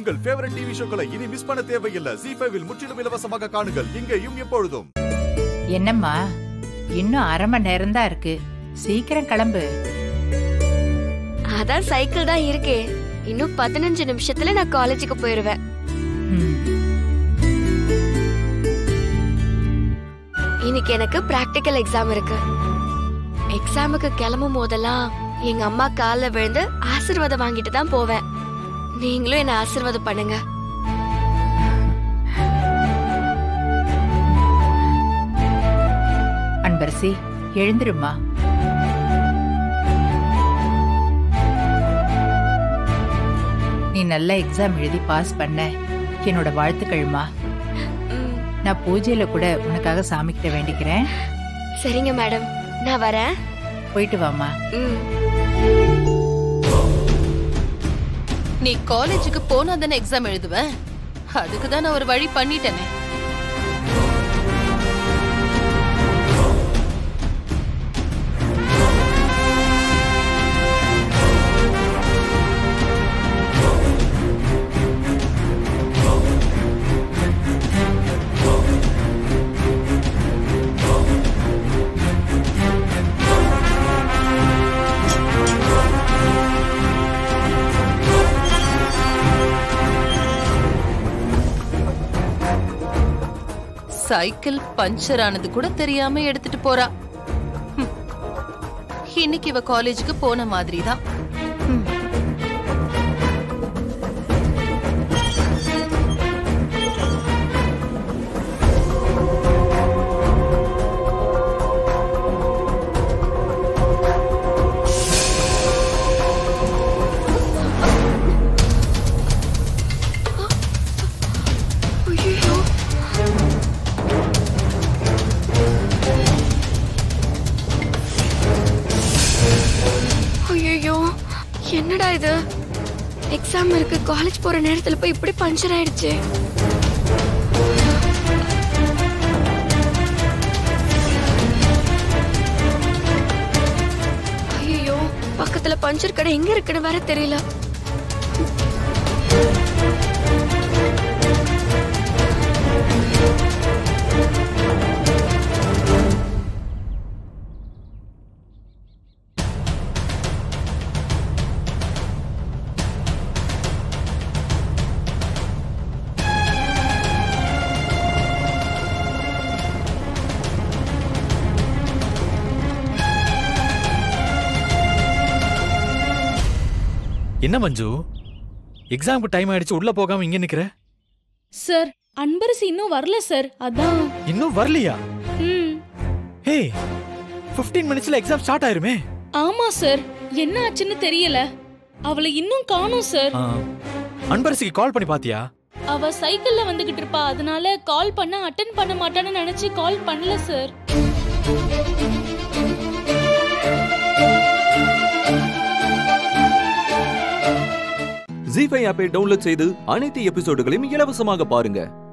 உங்கள் favourite TV ஷோக்களை இனி miss பண்ண தேவையில்லை ஜி ஃபைவில் முற்றிலும் இலவசமாக காணுங்கள் இங்கேயும் எப்பொழுதும் என்னம்மா இன்னும் அரை மணி நேரம் தான் இருக்கு சீக்கிரம் கிளம்பு அதான் சைக்கிள் தான் இருக்கே இன்னும் பதினஞ்சு நிமிஷத்துல நான் காலேஜுக்கு போயிருவேன் ம், இன்னைக்கு எனக்கு பிராக்டிக்கல் எக்ஸாம் இருக்கு எக்ஸாமுக்கு கிளம்பும் போதெல்லாம் எங்க அம்மா கால்ல விழுந்து ஆசீர்வாதம் வாங்கிட்டு தான் போவேன் நீங்களும் என்ன ஆசீர்வாதம் பண்ணுங்க அன்பரசி எழுந்துருமா நீ நல்ல எக்ஸாம் எழுதி பாஸ் பண்ண என்னோட வாழ்த்துக்கள்மா ம், நான் பூஜையில கூட உனக்காக சாமி கிட்ட வேண்டிக்கிறேன் சரிங்க மேடம் நான் வரேன் போயிட்டு வாமா ம் நீ காலேஜுக்கு போனா தானே எக்ஸாம் எழுதுவ அதுக்கு தான் நான் ஒரு வழி பண்ணிட்டேனே சைக்கிள் பஞ்சர் ஆனது கூட தெரியாம எடுத்துட்டு போறா ஹம். இன்னைக்கு இவ காலேஜுக்கு போன மாதிரி தான் ஐயோ ஐயோ என்னடா இது எக்ஸாம் இருக்கு காலேஜ் போற நேரத்துல போய் இப்படி பஞ்சர் ஆயிடுச்சு ஐயோ பக்கத்துல பஞ்சர் கடை எங்க இருக்குன்னு வேற தெரியல என்ன மஞ்சு எக்ஸாமுக்கு டைம் ஆயிடுச்சு உள்ள போகாம இங்க நிக்கிற சார் அன்பரசி இன்னும் வரல சார் அதான் இன்னும் வரலையா ம் ஹே 15 மினிட்ஸ்ல எக்ஸாம் ஸ்டார்ட் ஆயிருமே ஆமா சார் என்ன ஆச்சுன்னு தெரியல அவளை இன்னும் காணோம் சார் ஆ, அன்பரசிக்கு கால் பண்ணி பாத்தியா அவ சைக்கிள்ல வந்துகிட்டு இருப்பா அதனால கால் பண்ண அட்டன் பண்ண மாட்டான்னு நினைச்சு கால் பண்ணல சார் ஜி ஃபைவ் ஆப்பை டவுன்லோட் செய்து அனைத்து எபிசோடுகளையும் இலவசமாக பாருங்க